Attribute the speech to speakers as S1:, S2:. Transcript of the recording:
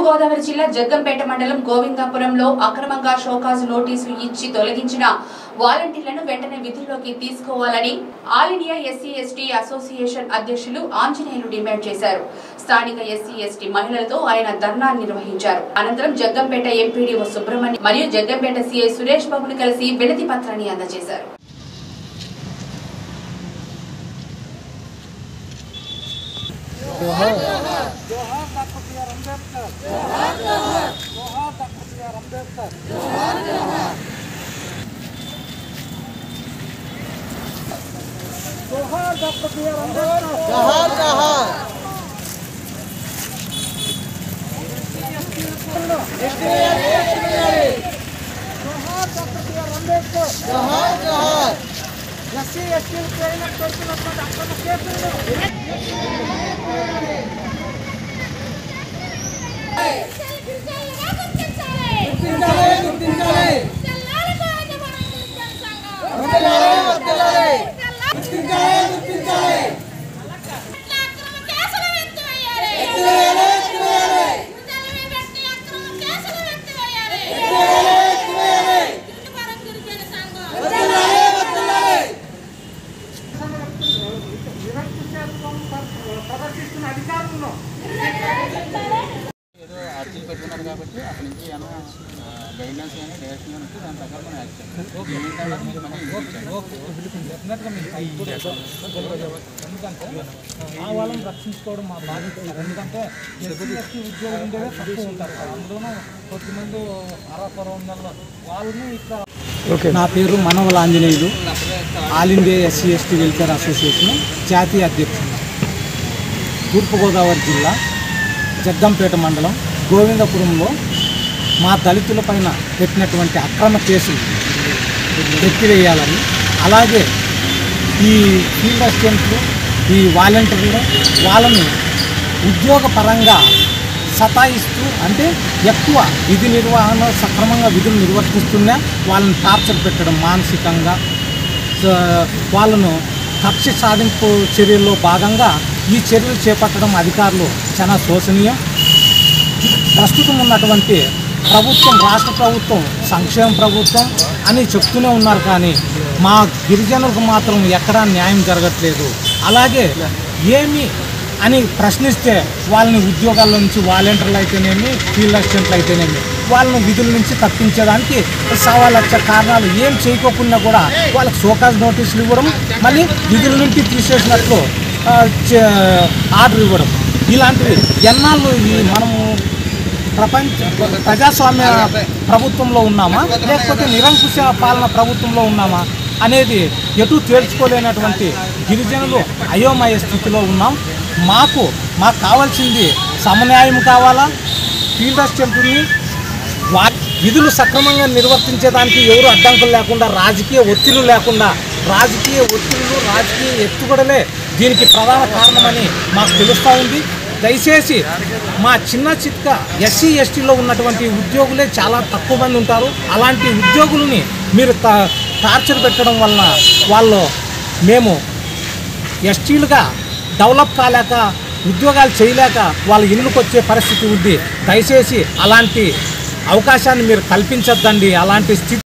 S1: తూర్పుగోదావరి జిల్లా జగ్గంపేట మండలం గోవిందాపురంలో అక్రమంగా షోకాజు నోటీసులు ఇచ్చి తొలగించిన వాలంటీర్లను వెంటనే విధుల్లోకి తీసుకోవాలని All India SC ST association అధ్యక్షులు ఆంజనేయులు డిమాండ్ చేశారు స్థానిక ఎస్సీ ఎస్టీ మహిళలతో ఆయన ధర్నా నిర్వహించారు అనంతరం జగ్గంపేట ఎంపీడీఓ సుబ్రహ్మణ్యం మరియు జగ్గంపేట సీఐ సురేష్ బాబును కలిసి వినతి పత్రాన్ని అందజేశారు
S2: జోహార్ డాక్టర్ బిఆర్ అంబేద్కర్ జోహార్ జోహార్ జోహార్ డాక్టర్ బిఆర్ అంబేద్కర్ జోహార్ జోహార్ జోహార్ డాక్టర్ బిఆర్ అంబేద్కర్ జోహార్ జోహార్ జోహార్ డాక్టర్ బిఆర్ అంబేద్కర్ జోహార్ జోహార్ ఎస్సీ ఎస్టీలు పైన పెడుతున్నటువంటి అక్రమ కేసులను విరక్తి చేస్తాం ప్రదర్శిస్తున్న అధికారులను
S3: ఏదో అర్జీలు పెట్టుకున్నారు కాబట్టి అక్కడి నుంచి ఏమైనా గైడ్లైన్స్ కానీ డైరెక్షన్ కానీ దాని ప్రకారం మనం యాక్ట్ చేయాలి దీని తర్వాత మీకు మనీ
S2: ఎందుకంటే ఆ వాళ్ళని రక్షించుకోవడం మా బాధ్యత ఎందుకంటే ఎస్సీ ఎస్టీ ఉద్యోగులు ఉండేదే తక్కువ ఉంటారు అందులోనూ కొద్దిమంది అరవై వందల వాళ్ళని ఇక్కడ నా పేరు Manavala Anjaneyulu All India SC ST welfare association జాతీయ అధ్యక్షుడు తూర్పుగోదావరి జిల్లా జగ్గంపేట మండలం గోవిందపురంలో మా దళితుల పైన పెట్టినటువంటి అక్రమ కేసులు ఎత్తివేయాలని అలాగే ఈ ఫీల్డ్ అసిస్టెంట్లు ఈ వాలంటీర్లు వాళ్ళని ఉద్యోగపరంగా సతాయిస్తూ అంటే ఎక్కువ విధి నిర్వహణ సక్రమంగా విధులు నిర్వర్తిస్తున్నా వాళ్ళని టార్చర్ పెట్టడం మానసికంగా స- వాళ్ళను కక్ష సాధింపు చర్యల్లో భాగంగా ఈ చర్యలు చేపట్టడం అధికారులు చాలా శోచనీయం ప్రస్తుతం ఉన్నటువంటి ప్రభుత్వం రాష్ట్ర ప్రభుత్వం సంక్షేమ ప్రభుత్వం అని చెప్తూనే ఉన్నారు కానీ మా గిరిజనులకు మాత్రం ఎక్కడా న్యాయం జరగట్లేదు అలాగే ఏమి అని ప్రశ్నిస్తే వాళ్ళని ఉద్యోగాల నుంచి వాలంటీర్లు అయితేనేమి ఫీల్డ్ అసిస్టెంట్లు అయితేనేమి వాళ్ళని విధుల నుంచి తప్పించడానికి సవా లక్ష కారణాలు ఏం చేయకోకుండా కూడా వాళ్ళకి సోకాజ్ నోటీసులు ఇవ్వడం మళ్ళీ విధుల నుంచి తీసేసినట్లు ఆ, చే- ఆర్డర్ ఇవ్వడం ఇలాంటివి ఎన్నాళ్ళు ఈ మనము ప్రపంచ ప్రజాస్వామ్య ప్రభుత్వంలో ఉన్నామా లేకపోతే నిరంకుశ పాలన ప్రభుత్వంలో ఉన్నామా అనేది ఎటు తేల్చుకోలేనటువంటి గిరిజనులు అయోమయ స్థితిలో ఉన్నాం మాకు మాకు కావాల్సింది సమన్యాయం కావాలా ఫీల్డ్ అసిస్టెంట్ని వా విధులు సక్రమంగా నిర్వర్తించేదానికి ఎవరు అడ్డంకులు లేకుండా రాజకీయ ఒత్తిళ్లు లేకుండా రాజకీయ ఒత్తిళ్లు రాజకీయ ఎత్తుగడలే దీనికి ప్రధాన కారణమని మాకు తెలుస్తూ ఉంది దయచేసి మా చిన్న చిత్క ఎస్సీ ఎస్టీలో ఉన్నటువంటి ఉద్యోగులే చాలా తక్కువ మంది ఉంటారు అలాంటి ఉద్యోగుల్ని మీరు ట- టార్చర్ పెట్టడం వలన వాళ్ళు మేము ఎస్టీలుగా డెవలప్ కాలేక ఉద్యోగాలు చేయలేక వాళ్ళ ఇళ్ళకి వచ్చే పరిస్థితి ఉంది దయచేసి అలాంటి అవకాశాన్ని మీరు కల్పించొద్దండి అలాంటి స్థితి